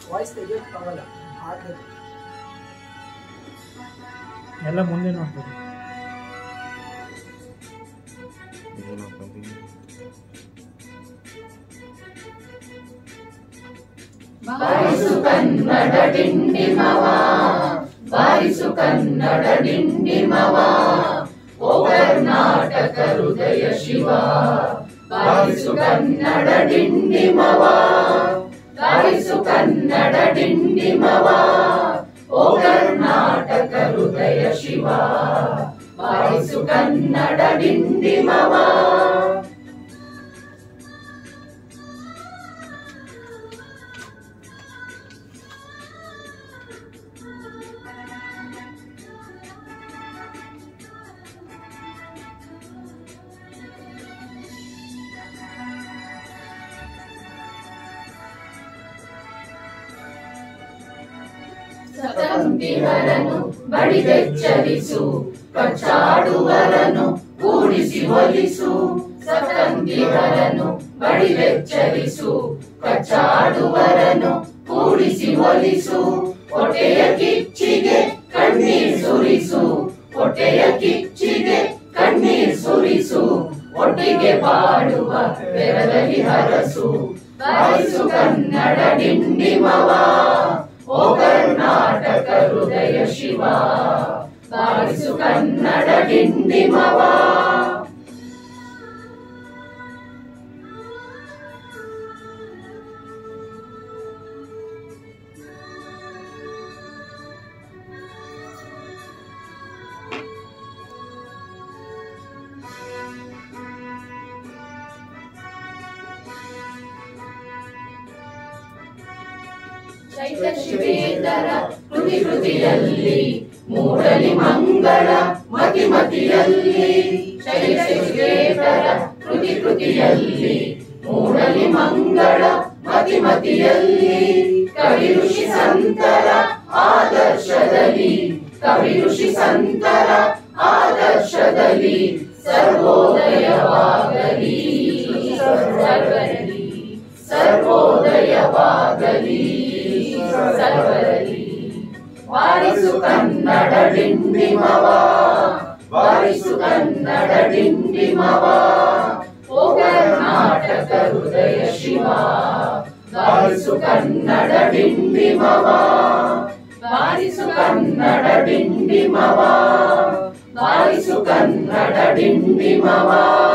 voice ತೆಗಿಯೋಕ್ಕಾಗಲ್ಲ ಹಾಡ್ಬೇಕು ಎಲ್ಲ ಮುಂದೆ ನೋಡ್ಬೋದು ಬಾರಿಸು ಕನ್ನಡ ಡಿಂಡಿಮವ ಬಾರಿಸು ಕನ್ನಡ ಡಿಂಡಿಮವ ಓ ಕರ್ನಾಟಕ ಹೃದಯ ಶಿವ ಬಾರಿಸು ಕನ್ನಡ ಡಿಂಡಿಮವ ಬಾರಿಸು ಕನ್ನಡ ಡಿಂಡಿಮವ ಓ ಕರ್ನಾಟಕ ಹೃದಯ ಶಿವ ಬಾರಿಸು ಕನ್ನಡ ಡಿಂಡಿಮವ ಸತಂತಿವರನು ಬಡಿದೆಚ್ಚರಿಸು ಕಚ್ಚಾಡುವರನು ಕೂಡಿಸಿ ಒಲಿಸು ಸತಂತಿವರನು ಬಡಿದೆಚ್ಚರಿಸು ಕಚ್ಚಾಡುವರನು ಕೂಡಿಸಿ ಒಲಿಸು ಹೊಟ್ಟೆಯ ಕಿಚ್ಚಿಗೆ ಕಣ್ಣೀರ್ ಸುರಿಸು ಹೊಟ್ಟೆಯ ಕಿಚ್ಚಿಗೆ ಕಣ್ಣೀರ್ ಸುರಿಸು ಒಟ್ಟಿಗೆ ಬಾಡುವ ಬೆರದಲ್ಲಿ ಹರಸು ಬಾರಿಸು ಕನ್ನಡ ಡಿಂಡಿಮವ ಓ ಕರ್ನಾಟಕ ಹೃದಯ ಶಿವ ಬಾರಿಸು ಕನ್ನಡ ಡಿಂಡಿಮವ ಚೈತ ಶಿವೇತರ ಕೃತಿ ಕೃತಿಯಲ್ಲಿ ಮೂಡಲಿ ಮಂಗಳ ಮತಿ ಮತಿಯಲ್ಲಿ ಚೈತ ಶಿವೇತರ ಕೃತಿ ಕೃತಿಯಲ್ಲಿ ಮೂಡಲಿ ಮಂಗಳ ಮತಿ ಮತಿಯಲ್ಲಿ ಕವಿ ಋಷಿ ಸಂತರ ಆದರ್ಶದಲ್ಲಿ ಕವಿ ಋಷಿ ಸಂತರ ಆದರ್ಶದಲ್ಲಿ ಸರ್ವೋದಯವಾಗಲಿ ಸರ್ವರಲ್ಲಿ ಸರ್ವೋದಯವಾಗಲಿ ಸರ್ವರಲ್ಲಿ ವಾರಿಸು ಕನ್ನಡ ಡಿಂಡಿಮವ ವಾರಿಸು ಕನ್ನಡ ಡಿಂಡಿಮವ ಓ ಕರ್ನಾಟಕ ಹೃದಯ ಶಿವ ವಾರಿಸು ಕನ್ನಡ ಡಿಂಡಿಮವ ವಾರಿಸು ಕನ್ನಡ ಡಿಂಡಿಮವ ವಾರಿಸು ಕನ್ನಡ ಡಿಂಡಿಮವ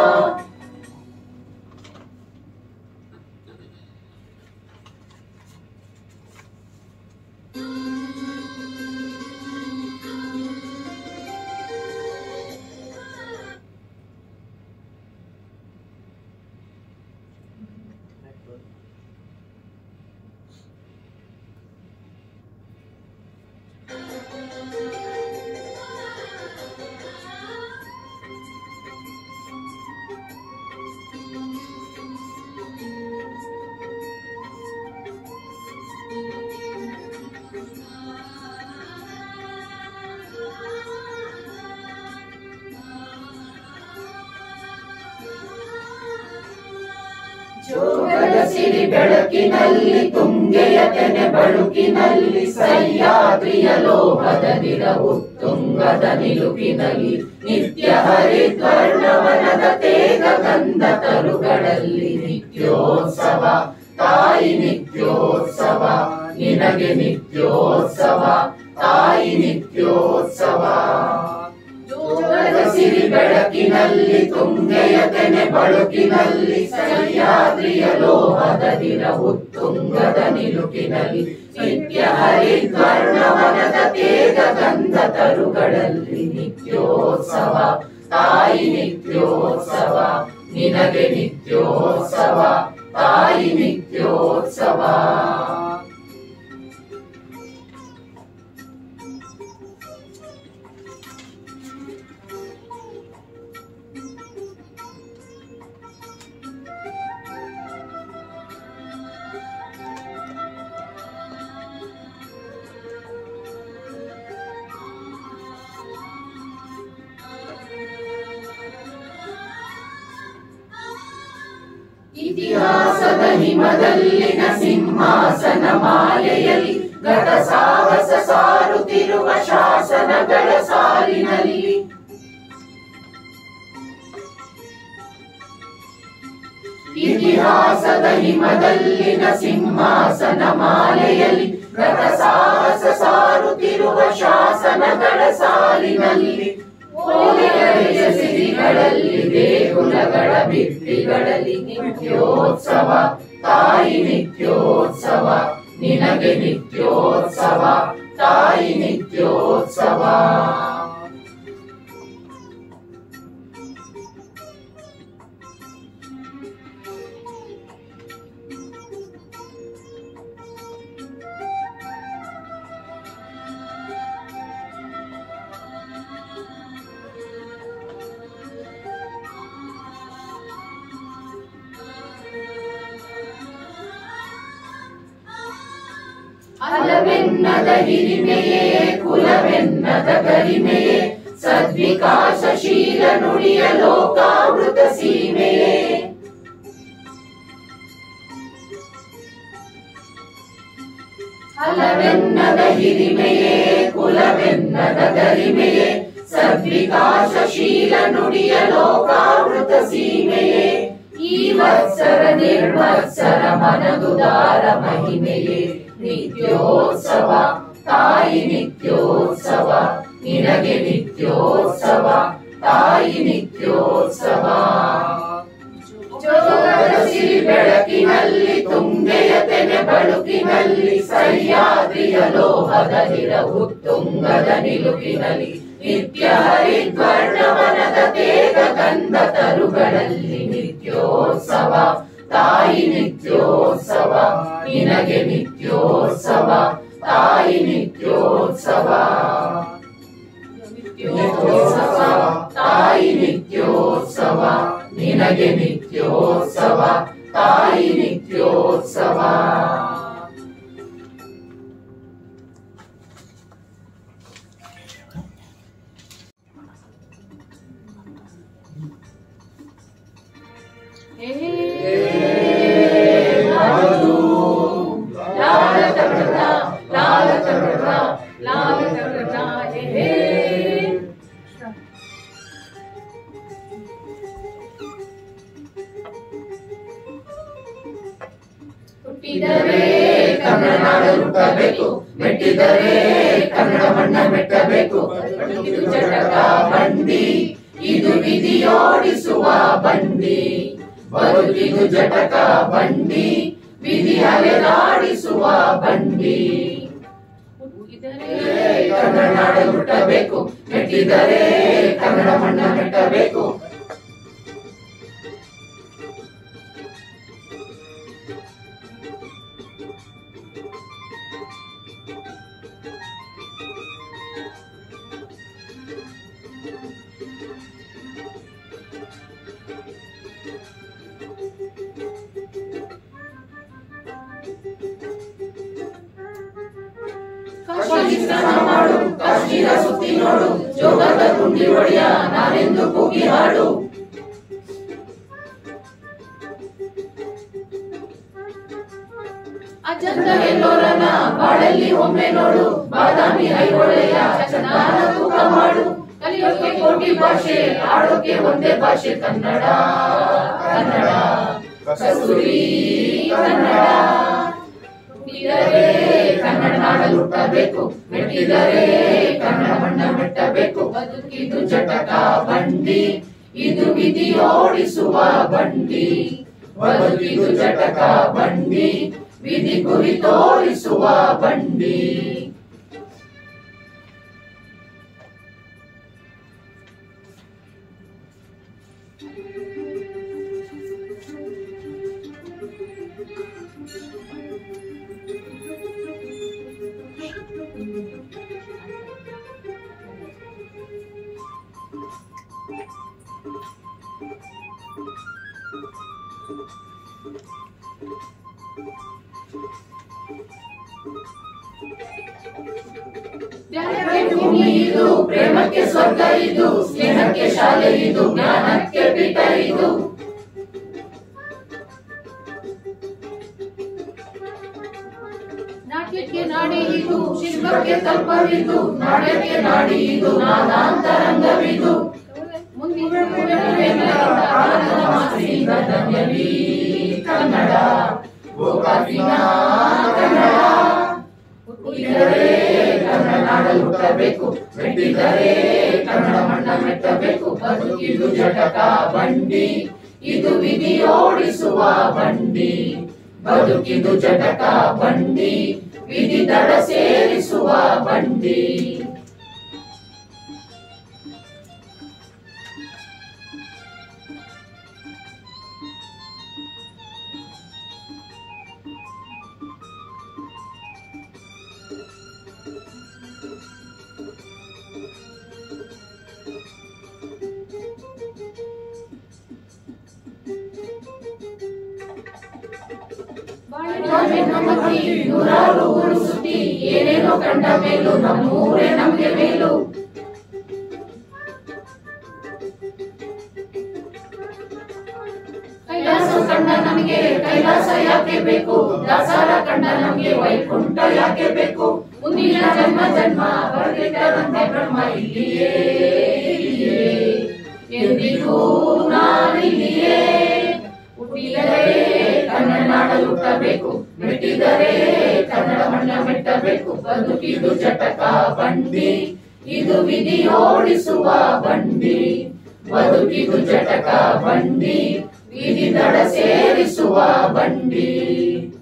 ಜೋಗದ ಸಿರಿ ಬೆಳಕಿನಲ್ಲಿ ತುಂಗೆಯ ತೆನೆ ಬಳುಕಿನಲ್ಲಿ ಸಹ್ಯಾದ್ರಿಯ ಲೋಹದ ನಿಲವು ತುಂಗದ ನಿಲುಕಿನಲ್ಲಿ ನಿತ್ಯ ಹರಿದ್ವರ್ಣವನದ ತೇಗ ಗಂಧ ತರುಗಳಲ್ಲಿ ನಿತ್ಯೋತ್ಸವ ತಾಯಿ ನಿತ್ಯೋತ್ಸವ ನಿನಗೆ ನಿತ್ಯೋತ್ಸವ ತಾಯಿ ನಿತ್ಯೋತ್ಸವ ಜೋಗದ ಸಿರಿ ಬೆಳಕಿನಲ್ಲಿ ತುಂಗೆಯ ತೆನೆ ಬಳುಕಿನಲ್ಲಿ ಸಹ್ಯಾದ್ರಿಯ ಲೋಹದ ದಿನವು ತುಂಗದ ನಿಲುಕಿನಲ್ಲಿ ನಿತ್ಯ ಹರಿದ್ವರ್ಣವನದ ತೇಗ ಗಂಧ ತರುಗಳಲ್ಲಿ ನಿತ್ಯೋತ್ಸವ ತಾಯಿ ನಿತ್ಯೋತ್ಸವ ನಿನಗೆ ನಿತ್ಯೋತ್ಸವ ತಾಯಿ ನಿತ್ಯೋತ್ಸವ ಇತಿಹಾಸದ ಹಿಮದಲ್ಲಿನ ಸಿಂಹಾಸನ ಮಾಲೆಯಲ್ಲಿ ಗತ ಸಾಹಸ ಸಾರುತ್ತಿರುವ ಶಾಸನಗಳ ಸಾಲಿನಲ್ಲಿ ಇತಿಹಾಸದ ಹಿಮದಲ್ಲಿನ ಸಿಂಹಾಸನ ಮಾಲೆಯಲ್ಲಿ ಗತ ಸಾಹಸ ಸಾರುತ್ತಿರುವ ಶಾಸನಗಳ ಸಾಲಿನಲ್ಲಿ ಓಲೆಗರಿಯ ಸಿರಿಗಳಲ್ಲಿ ದೇಗುಲಗಳ ಭಿತ್ತಿಗಳಲ್ಲಿ ನಿತ್ಯೋತ್ಸವ ತಾಯಿ ನಿತ್ಯೋತ್ಸವ ನಿನಗೆ ನಿತ್ಯೋತ್ಸವ ತಾಯಿ ನಿತ್ಯೋತ್ಸವ ಅಲವೆನ್ನದ ಹಿರಿಮೆಯೇ ಕುಲವೆನ್ನದ ಗರಿಮೆಯೇ ಸದ್ವಿಕಾಸಶೀಲ ನುಡಿಯ ಲೋಕಾವೃತ ಸೀಮೆಯೇ ಹಲವೆನ್ನದ ಹಿರಿಮೆಯೇ ಕುಲವೆನ್ನದ ಗರಿಮೆಯೇ ಸದ್ವಿಕಾಸಶೀಲ ನುಡಿಯ ಲೋಕಾವೃತ ಸೀಮೆಯೇ ಈ ವತ್ಸರ ನಿರ್ವತ್ಸರ ಮನದುದಾರ ಮಹಿಮೆಯೇ ನಿತ್ಯೋತ್ಸವ ತಾಯಿ ನಿತ್ಯೋತ್ಸವ ನಿನಗೆ ನಿತ್ಯೋತ್ಸವ ತಾಯಿ ನಿತ್ಯೋತ್ಸವ ಜೋಗದ ಸಿರಿ ಬೆಳಕಿನಲ್ಲಿ ತುಂಗೆಯ ತೆನೆ ಬಳುಕಿನಲ್ಲಿ ಸಹ್ಯಾದ್ರಿಯ ಲೋಹದ ನಿರವು ತುಂಗದ ನಿಲುಕಿನಲ್ಲಿ ನಿತ್ಯ ಹರಿದ್ವರ್ಣವನದ ತೇಗ ಗಂಧ ತರುಗಳಲ್ಲಿ ನಿತ್ಯೋತ್ಸವ ತಾಯಿ ನಿತ್ಯೋತ್ಸವ ನಿನಗೆ ನಿತ್ಯೋತ್ಸವ ತಾಯಿ ನಿತ್ಯೋತ್ಸವ ನಿತ್ಯೋತ್ಸವ ತಾಯಿ ನಿತ್ಯೋತ್ಸವ ನಿನಗೆ ನಿತ್ಯೋತ್ಸವ ತಾಯಿ ನಿತ್ಯೋತ್ಸವ ಲಾಲ ತಗಡ ಲಾಲ ತಗಡ ಲಾಲ ತಗಡ ಹೇ ಹುಟ್ಟಿದರೆ ಕನ್ನಡ ನಾಡು ಹುಟ್ಟಬೇಕು ಮೆಟ್ಟಿದರೆ ಕನ್ನಡ ಮಣ್ಣ ಮೆಟ್ಟಬೇಕು ಇದು ಜಟಕ ಬಂಡಿ ಇದು ವಿಧಿಯೋಡಿಸುವ ಬಂಡಿ ಬದುಕಿದು ಜಟಕ ಬಂಡಿ ವಿಧಿ ಅಲೆದಾಡಿಸುವ ಬಂಡಿ ಕನ್ನಡ ನಾಡು ಹುಟ್ಟಬೇಕು ಮೆಟ್ಟಿದರೆ ಕನ್ನಡ ಮಣ್ಣ ಮೆಟ್ಟಬೇಕು ಕಷ್ಟಿ ಸ್ನಾನ ಮಾಡು ಕಷ್ಟಿರ ಸುತ್ತಿ ನೋಡು ಜೋಗದ ಗುಂಡಿ ಒಡೆಯ ನಾನೆಂದು ಕೂಗಿ ಹಾಡು ಅಜಂತ ಎಲ್ಲೋರನ ಬಾಳಲ್ಲಿ ಒಮ್ಮೆ ನೋಡು ಬಾದಾಮಿ ಐಹೊಳೆಯ ಚಂದಾನ ತೂಕ ಮಾಡು ಕಲಿಯೋಕೆ ಕೋಟಿ ಭಾಷೆ ಆಡೋಕೆ ಒಂದೇ ಭಾಷೆ ಕನ್ನಡ ಕನ್ನಡ ಕಸ್ತೂರಿ ಕನ್ನಡ ಹುಟ್ಟಿದರೆ ಕನ್ನಡ ನಾಡಲು ಹುಟ್ಟಬೇಕು ಮೆಟ್ಟಿದರೆ ಕನ್ನಡ ಮಣ್ಣ ಮೆಟ್ಟಬೇಕು ಬದುಕಿದು ಜಟಕ ಬಂಡಿ ಇದು ವಿಧಿ ಓಡಿಸುವ ಬಂಡಿ ಬದುಕಿದು ಜಟಕ ಬಂಡಿ ವಿಧಿ ಗುರಿ ತೋರಿಸುವ ಬಂಡಿ ಜ್ಞಾನಕ್ಕೆ ಭೂಮಿ ಇದು ಪ್ರೇಮಕ್ಕೆ ಸ್ವರ್ಗ ಇದು ಸ್ನೇಹಕ್ಕೆ ಶಾಲೆ ಇದು ಜ್ಞಾನಕ್ಕೆ ಪೀಠ ಇದು ನಾಟ್ಯಕ್ಕೆ ನಾಡಿ ಇದು ಶಿಲ್ಪಕ್ಕೆ ತಲ್ಪವಿದು ನಾಟ್ಯಕ್ಕೆ ನಾಡಿ ಇದು ನಾದಾಂತರಂಗವಿದು ಮುಂದಿನ ಕುವೆಂಪುವಿನಲ್ಲಿದ್ದ ಕಾಲದ ಮಾತಿನಿಂದ ಧನ್ಯವೀ ಕನ್ನಡ ಗೋಕಾಕಿನ ಕನ್ನಡ ಹುಟ್ಟಿದರೆ ಕನ್ನಡ ನಾಡಲು ಹುಟ್ಟಬೇಕು ಮೆಟ್ಟಿದರೆ ಕನ್ನಡ ಮಣ್ಣ ಮೆಟ್ಟಬೇಕು ಬದುಕಿದು ಜಟಕ ಬಂಡಿ ಇದು ವಿಧಿಯೋಡಿಸುವ ಬಂಡಿ ಬದುಕಿದು ಜಟಕ ಬಂಡಿ ವಿಧಿ ದಡ ಸೇರಿಸುವ ಬಂಡಿ ಹೆಣ್ಣುಮತಿ ನೂರಾರು ಊರು ಸುತ್ತಿ ಏನೇನೋ ಕಂಡ ಮೇಲೂ ನಮ್ಮೂರೇ ನಮ್ಗೆ ಮೇಲು ಕೈಲಾಸ ಕಂಡ ನಮಗೆ ಕೈಲಾಸ ಯಾಕೆ ಬೇಕು ದಾಸಾರ ಕಂಡ ನಮಗೆ ವೈಕುಂಠ ಯಾಕೆ ಬೇಕು ಮುಂದಿನ ಜನ್ಮ ಜನ್ಮ ಬರಲಿಟ್ಟರಂತೆ ಬ್ರಹ್ಮ ಇಲ್ಲಿಯೇ ಇಲ್ಲಿಯೇ ಎಂದಿಗೂ ನಾನಿಲ್ಲಿಯೇ ಹುಟ್ಟಿದರೆ ಕನ್ನಡ ನಾಡಲು ಹುಟ್ಟಬೇಕು ಮೆಟ್ಟಿದರೆ ಕನ್ನಡ ಮಣ್ಣ ಮೆಟ್ಟಬೇಕು ಬದುಕಿದು ಚಟಕ ಬಂಡಿ ಇದು ವಿಧಿಯೋಡಿಸುವ ಬಂಡಿ ಬದುಕಿದು ಚಟಕ ಬಂಡಿ ವಿಧಿ ದಡ ಸೇರಿಸುವ ಬಂಡಿ